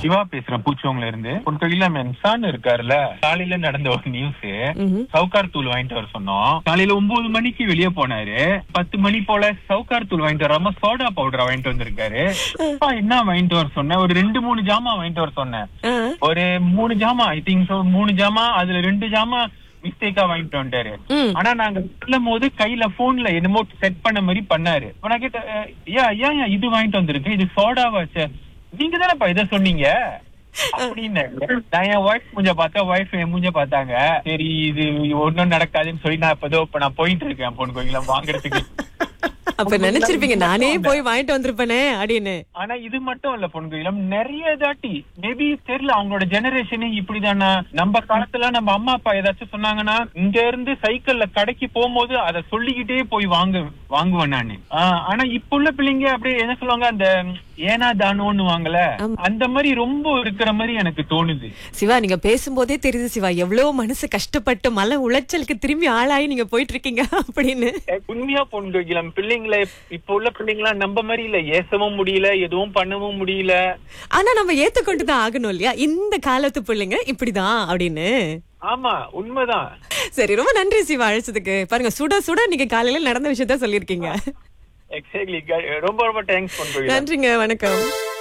சிவா பேசுறேன் பூச்சோங்கல இருந்து ஒரு கையில மென்சான் இருக்காருல்ல காலையில நடந்த ஒரு நியூஸ் ம்ஹும். சவுக்கார் தூள் வாங்கிட்டு வர சொன்னோம் காலையில ஒன்பது மணிக்கு வெளியே போனாரு பத்து மணி போல சவுக்கார் தூள் வாங்கிட்டு வராம சோடா பவுடர் வாங்கிட்டு வந்திருக்காரு அப்பா, என்ன வாங்கிட்டு வர சொன்னேன் ஒரு ரெண்டு மூணு ஜாமான் வாங்கிட்டு வர சொன்னேன் ஆ. ஒரு மூணு ஜாமா ஐ திங்க் சோ மூணு ஜாமா அதுல ரெண்டு ஜாமா மிஸ்டேக்கா வாங்கிட்டு வந்துட்டாரு ம். ஆனா நாங்க சொல்லும் போது கையில போன்ல என்னமோ செட் பண்ண மாதிரி பண்ணாரு அப்ப நான் கேட்டேன் "அஹ், ஐயா ஐயா ஐயா, இது வாங்கிட்டு வந்திருக்கு இது சோடாவாச்சே நீங்க தானேப்பா இதை சொன்னீங்க அப்படின்னு நான் என் ஒய்ஃப் மூஞ்ச பார்த்தா ஒய்ஃப் என் மூஞ்ச பார்த்தாங்க சரி இது ஒண்ணும் நடக்காதுன்னு சொல்லி நான் இப்ப இதோ இப்ப நான் போயிட்டு இருக்கேன் பொண்ணு கோயில வாங்குறதுக்கு அப்ப நினைச்சிருப்பீங்க நானே போய் வாங்கிட்டு வந்திருப்பேனே அப்படின்னு ஆனா இது மட்டும் இல்ல பொன் கோயிலம் நிறைய தாட்டி மேபி தெரியல அவங்களோட ஜெனரேஷனே இப்படிதானா நம்ம காலத்துல நம்ம அம்மா அப்பா ஏதாச்சும் சொன்னாங்கன்னா இங்க இருந்து சைக்கிள்ல கடைக்கு போகும்போது அதை சொல்லிக்கிட்டே போய் வாங்க வாங்குவேன் நானு ஆஹ், ஆனா இப்ப உள்ள பிள்ளைங்க அப்படியே என்ன சொல்லுவாங்க அந்த ஏனா தானோன்னு வாங்கல ஆமா. அந்த மாதிரி ரொம்ப இருக்கிற மாதிரி எனக்கு தோணுது சிவா நீங்க பேசும்போதே தெரியுது சிவா எவ்வளவு மனசு கஷ்டப்பட்டு மன உளைச்சலுக்கு திரும்பி ஆளாகி நீங்க போயிட்டு இருக்கீங்க அப்படின்னு உண்மையா பொன் கோகிலம் பிள்ளைங்களை இப்ப உள்ள பிள்ளைங்களா நம்ம மாதிரி இல்ல ஏசவும் முடியல எதுவும் பண்ணவும் முடியல ஆனா நம்ம ஏத்துக்கொண்டு தான் ஆகணும் இல்லையா இந்த காலத்து பிள்ளைங்க இப்படிதான் அப்படின்னு ஆமா உண்மைதான் சரி ரொம்ப நன்றி சிவா அழைச்சதுக்கு பாருங்க சுட சுட நீங்க காலையில நடந்த விஷயத்த சொல்லியிருக்கீங்க எக்ஸாக்ட்லி ரொம்ப ரொம்ப தேங்க்ஸ் பொன் கோகிலம் நன்றிங்க வணக்கம்